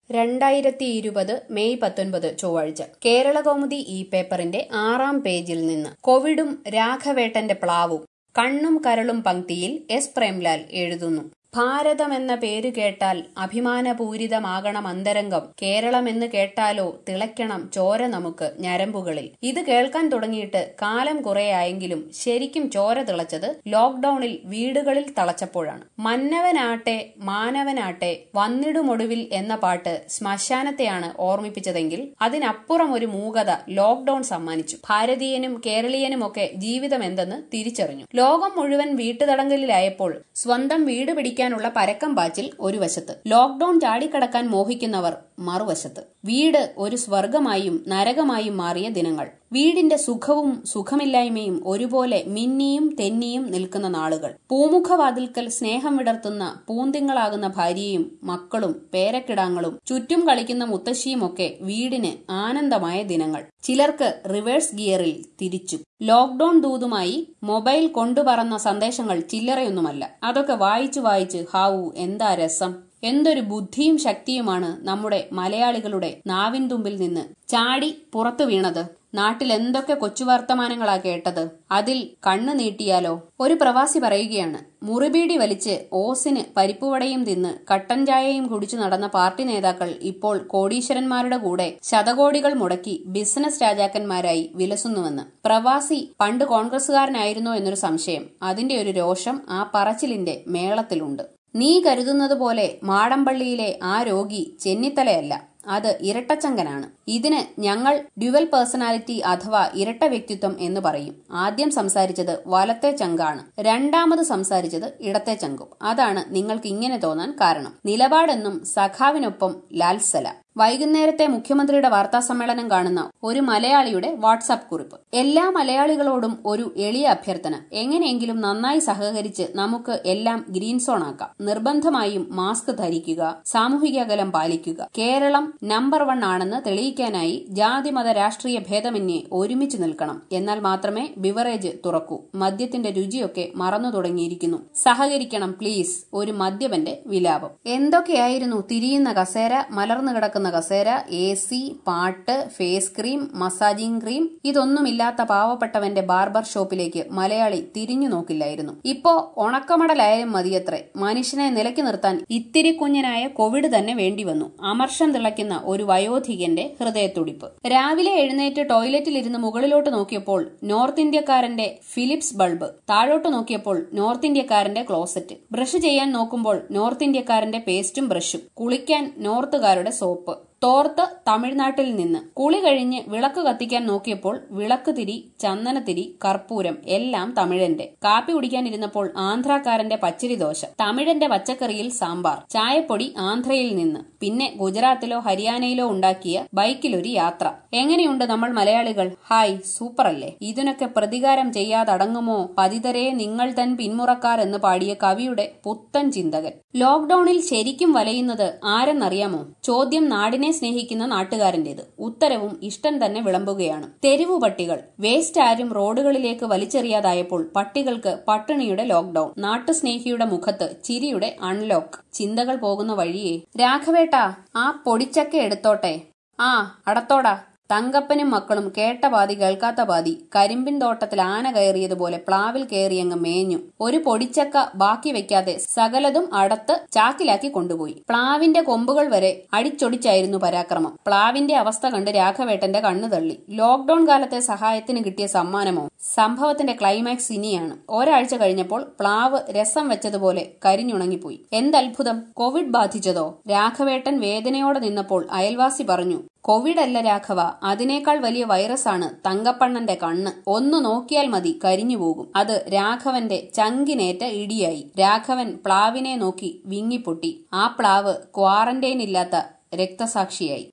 രണ്ടായിരത്തി ഇരുപത് മെയ് പത്തൊൻപത് ചൊവ്വാഴ്ച കേരളകൗമുദി ഈ പേപ്പറിന്റെ ആറാം പേജിൽ നിന്ന് കോവിഡും രാഘവേട്ടന്റെ പ്ലാവും കണ്ണും കരളും പങ്ക്തിയിൽ എസ് പ്രേംലാൽ എഴുതുന്നു ഭാരതമെന്ന പേര് കേട്ടാൽ അഭിമാനപൂരിതമാകണം അന്തരംഗം കേരളമെന്ന് കേട്ടാലോ തിളയ്ക്കണം ചോര നമുക്ക് ഞരമ്പുകളിൽ ഇത് കേൾക്കാൻ തുടങ്ങിയിട്ട് കാലം കുറെയായെങ്കിലും ശരിക്കും ചോര തിളച്ചത് ലോക്ഡൌണിൽ വീടുകളിൽ തളച്ചപ്പോഴാണ് മന്നവനാട്ടെ മാനവനാട്ടെ വന്നിടുമൊടുവിൽ എന്ന പാട്ട് ശ്മശാനത്തെയാണ് ഓർമ്മിപ്പിച്ചതെങ്കിൽ അതിനപ്പുറം ഒരു മൂകത ലോക്ഡൌൺ സമ്മാനിച്ചു ഭാരതീയനും കേരളീയനുമൊക്കെ ജീവിതം എന്തെന്ന് തിരിച്ചറിഞ്ഞു ലോകം മുഴുവൻ വീട്ടുതടങ്കലിലായപ്പോൾ സ്വന്തം വീട് പിടിക്കാനുള്ള പരക്കം പാച്ചിൽ ഒരു വശത്ത് ലോക്ഡൌൺ ചാടിക്കടക്കാൻ മോഹിക്കുന്നവർ മറുവശത്ത് വീട് ഒരു സ്വർഗമായും നരകമായും മാറിയ ദിനങ്ങൾ വീടിന്റെ സുഖവും സുഖമില്ലായ്മയും ഒരുപോലെ മിന്നിയും തെന്നിയും നിൽക്കുന്ന നാളുകൾ പൂമുഖവാതിൽക്കൽ സ്നേഹം വിടർത്തുന്ന പൂന്തിങ്ങളാകുന്ന ഭാര്യയും മക്കളും പേരക്കിടാങ്ങളും ചുറ്റും കളിക്കുന്ന മുത്തശ്ശിയുമൊക്കെ വീടിന് ആനന്ദമായ ദിനങ്ങൾ ചിലർക്ക് റിവേഴ്സ് ഗിയറിൽ തിരിച്ചു ലോക്ഡൌൺ ദൂതുമായി മൊബൈൽ കൊണ്ടുപറന്ന സന്ദേശങ്ങൾ ചില്ലറയൊന്നുമല്ല അതൊക്കെ വായിച്ചു വായിച്ച് ഹാവു എന്താ രസം എന്തൊരു ബുദ്ധിയും ശക്തിയുമാണ് നമ്മുടെ മലയാളികളുടെ നാവിൻ തുമ്പിൽ നിന്ന് ചാടി പുറത്തു വീണത് നാട്ടിൽ എന്തൊക്കെ കൊച്ചുവർത്തമാനങ്ങളാ കേട്ടത് അതിൽ കണ്ണു നീട്ടിയാലോ ഒരു പ്രവാസി പറയുകയാണ് മുറിബീടി വലിച്ച് ഓസിന് പരിപ്പുവടയും തിന്ന് കട്ടൻ ചായയും കുടിച്ചു നടന്ന പാർട്ടി നേതാക്കൾ ഇപ്പോൾ കോടീശ്വരന്മാരുടെ കൂടെ ശതകോടികൾ മുടക്കി ബിസിനസ് രാജാക്കന്മാരായി വിലസുന്നുവെന്ന് പ്രവാസി പണ്ട് കോൺഗ്രസുകാരനായിരുന്നോ എന്നൊരു സംശയം അതിന്റെ ഒരു രോഷം ആ പറച്ചിലിന്റെ മേളത്തിലുണ്ട് നീ കരുതുന്നത് പോലെ മാടമ്പള്ളിയിലെ ആ രോഗി ചെന്നിത്തലയല്ല അത് ഇരട്ടച്ചങ്കനാണ് ഇതിന് ഞങ്ങൾ ഡ്യുവൽ പേഴ്സണാലിറ്റി അഥവാ ഇരട്ട വ്യക്തിത്വം എന്ന് പറയും ആദ്യം സംസാരിച്ചത് വലത്തെ ചങ്കാണ് രണ്ടാമത് സംസാരിച്ചത് ഇടത്തെ ചങ്കും അതാണ് നിങ്ങൾക്ക് ഇങ്ങനെ തോന്നാൻ കാരണം നിലപാടെന്നും സഖാവിനൊപ്പം ലാൽസല വൈകുന്നേരത്തെ മുഖ്യമന്ത്രിയുടെ വാർത്താ സമ്മേളനം കാണുന്ന ഒരു മലയാളിയുടെ വാട്സാപ്പ് കുറിപ്പ് എല്ലാ മലയാളികളോടും ഒരു എളിയ അഭ്യർത്ഥന എങ്ങനെയെങ്കിലും നന്നായി സഹകരിച്ച് നമുക്ക് എല്ലാം ഗ്രീൻ സോൺ ആക്കാം നിർബന്ധമായും മാസ്ക് ധരിക്കുക സാമൂഹിക അകലം പാലിക്കുക കേരളം നമ്പർ വൺ ആണെന്ന് തെളിയിക്കാനായി ജാതിമത രാഷ്ട്രീയ ഭേദമന്യേ ഒരുമിച്ച് നിൽക്കണം എന്നാൽ മാത്രമേ ബിവറേജ് തുറക്കൂ മദ്യത്തിന്റെ രുചിയൊക്കെ മറന്നു തുടങ്ങിയിരിക്കുന്നു സഹകരിക്കണം പ്ലീസ് ഒരു മദ്യപന്റെ വിലാപം എന്തൊക്കെയായിരുന്നു തിരിയുന്ന കസേര മലർന്നു കിടക്കുന്ന കസേര എ സി പാട്ട് ഫേസ് ക്രീം മസാജിംഗ് ക്രീം ഇതൊന്നുമില്ലാത്ത പാവപ്പെട്ടവന്റെ ബാർബർ ഷോപ്പിലേക്ക് മലയാളി തിരിഞ്ഞു നോക്കില്ലായിരുന്നു ഇപ്പോ ഉണക്കമടലായാലും മതിയത്രേ മനുഷ്യനെ നിലയ്ക്ക് നിർത്താൻ ഇത്തിരി കുഞ്ഞനായ കോവിഡ് തന്നെ വേണ്ടിവന്നു അമർഷം തിളയ്ക്കുന്ന ഒരു വയോധികന്റെ ഹൃദയത്തുടിപ്പ് രാവിലെ എഴുന്നേറ്റ് ടോയ്ലറ്റിലിരുന്ന് മുകളിലോട്ട് നോക്കിയപ്പോൾ നോർത്ത് ഇന്ത്യക്കാരന്റെ ഫിലിപ്സ് ബൾബ് താഴോട്ട് നോക്കിയപ്പോൾ നോർത്ത് ഇന്ത്യക്കാരന്റെ ക്ലോസറ്റ് ബ്രഷ് ചെയ്യാൻ നോക്കുമ്പോൾ നോർത്ത് ഇന്ത്യക്കാരന്റെ പേസ്റ്റും ബ്രഷും കുളിക്കാൻ നോർത്തുകാരുടെ സോപ്പ് തോർത്ത് തമിഴ്നാട്ടിൽ നിന്ന് കുളി കഴിഞ്ഞ് വിളക്ക് കത്തിക്കാൻ നോക്കിയപ്പോൾ വിളക്ക് തിരി ചന്ദനത്തിരി കർപ്പൂരം എല്ലാം തമിഴന്റെ കാപ്പി കുടിക്കാനിരുന്നപ്പോൾ ആന്ധ്രാക്കാരന്റെ പച്ചരി ദോശ തമിഴന്റെ പച്ചക്കറിയിൽ സാമ്പാർ ചായപ്പൊടി ആന്ധ്രയിൽ നിന്ന് പിന്നെ ഗുജറാത്തിലോ ഹരിയാനയിലോ ഉണ്ടാക്കിയ ബൈക്കിലൊരു യാത്ര എങ്ങനെയുണ്ട് നമ്മൾ മലയാളികൾ ഹായ് സൂപ്പർ അല്ലേ ഇതിനൊക്കെ പ്രതികാരം ചെയ്യാതടങ്ങുമോ പതിതരെ നിങ്ങൾ തൻ പിന്മുറക്കാർ എന്ന് പാടിയ കവിയുടെ പുത്തൻ ചിന്തകൻ ലോക്ഡൌണിൽ ശരിക്കും വലയുന്നത് ആരെന്നറിയാമോ ചോദ്യം നാടിനെ സ്നേഹിക്കുന്ന നാട്ടുകാരന്റേത് ഉത്തരവും ഇഷ്ടം തന്നെ വിളമ്പുകയാണ് തെരുവു പട്ടികൾ വേസ്റ്റ് ആരും റോഡുകളിലേക്ക് വലിച്ചെറിയാതായപ്പോൾ പട്ടികൾക്ക് പട്ടിണിയുടെ ലോക്ഡൌൺ നാട്ടുസ്നേഹിയുടെ മുഖത്ത് ചിരിയുടെ അൺലോക്ക് ചിന്തകൾ പോകുന്ന വഴിയേ രാഘവേട്ടാ ആ പൊടിച്ചക്ക എടുത്തോട്ടെ ആ അടത്തോടാ തങ്കപ്പനും മക്കളും കേട്ട പാതി കേൾക്കാത്ത പാതി കരിമ്പിൻ തോട്ടത്തിൽ ആന കയറിയതുപോലെ പ്ലാവിൽ കയറിയങ്ങ് മേഞ്ഞു ഒരു പൊടിച്ചക്ക ബാക്കി വെക്കാതെ സകലതും അടത്ത് ചാക്കിലാക്കി കൊണ്ടുപോയി പ്ലാവിന്റെ കൊമ്പുകൾ വരെ അടിച്ചൊടിച്ചായിരുന്നു പരാക്രമം പ്ലാവിന്റെ അവസ്ഥ കണ്ട് രാഘവേട്ടന്റെ കണ്ണു തള്ളി ലോക്ഡൌൺ കാലത്തെ സഹായത്തിന് കിട്ടിയ സമ്മാനമോ സംഭവത്തിന്റെ ക്ലൈമാക്സ് ഇനിയാണ് ഒരാഴ്ച കഴിഞ്ഞപ്പോൾ പ്ലാവ് രസം വെച്ചതുപോലെ കരിഞ്ഞുണങ്ങിപ്പോയി എന്തത്ഭുതം കോവിഡ് ബാധിച്ചതോ രാഘവേട്ടൻ വേദനയോടെ നിന്നപ്പോൾ അയൽവാസി പറഞ്ഞു കോവിഡ് അല്ല രാഘവ അതിനേക്കാൾ വലിയ വൈറസാണ് തങ്കപ്പണ്ണന്റെ കണ്ണ് ഒന്ന് നോക്കിയാൽ മതി കരിഞ്ഞുപോകും അത് രാഘവന്റെ ചങ്കിനേറ്റ ഇടിയായി രാഘവൻ പ്ലാവിനെ നോക്കി വിങ്ങിപ്പൊട്ടി ആ പ്ലാവ് ക്വാറന്റൈൻ ഇല്ലാത്ത രക്തസാക്ഷിയായി